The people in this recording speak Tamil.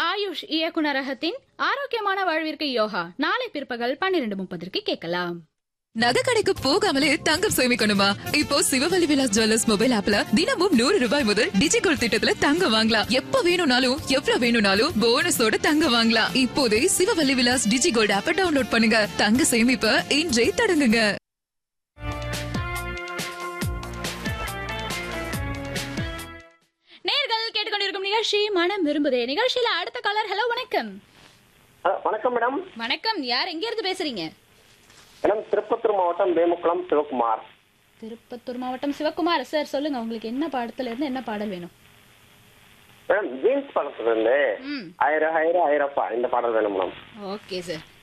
ஆயுஷ் இயக்குனரகத்தின் ஆரோக்கியமான வாழ்விற்கு யோகா நாளை பிற்பகல் பன்னிரண்டு முப்பதற்கு கேட்கலாம் நகை கடைக்கு போகாமலே தங்கம் சேமிக்கணுமா இப்போ சிவவலி விலாஸ் ஜுவல்லர்ஸ் மொபைல் ஆப்ல தினமும் நூறு ரூபாய் முதல் டிஜிகோல் திட்டத்துல தங்கம் வாங்கலாம் எப்ப வேணும்னாலும் எவ்வளவு வேணும்னாலும் போனஸோட தங்கம் வாங்கலாம் இப்போதே சிவவல்லி விலாஸ் டிஜிகோல்ட் ஆப்பை டவுன்லோட் பண்ணுங்க தங்க சேமிப்ப இன்றே தொடங்குங்க நேர்கள் கேட்டுக்கொண்டிருக்கும் நிகழ்ச்சி மனம் விரும்புதே நிகழ்ச்சியில அடுத்த காலர் ஹலோ வணக்கம் ஆ, வணக்கம் மேடம் வணக்கம் யார் எங்க இருந்து பேசுறீங்க மேடம் திருப்பத்தூர் மாவட்டம் வேமுக்குளம் சிவகுமார் திருப்பத்தூர் மாவட்டம் சிவகுமார் சார் சொல்லுங்க உங்களுக்கு என்ன பாடத்துல இருந்து என்ன பாடல் வேணும் மேடம் ஜீன்ஸ் படத்துல இருந்து ம் ஆயிரம் ஆயிரம் ஆயிரப்பா இந்த பாடல் வேணும் மேடம் ஓகே சார்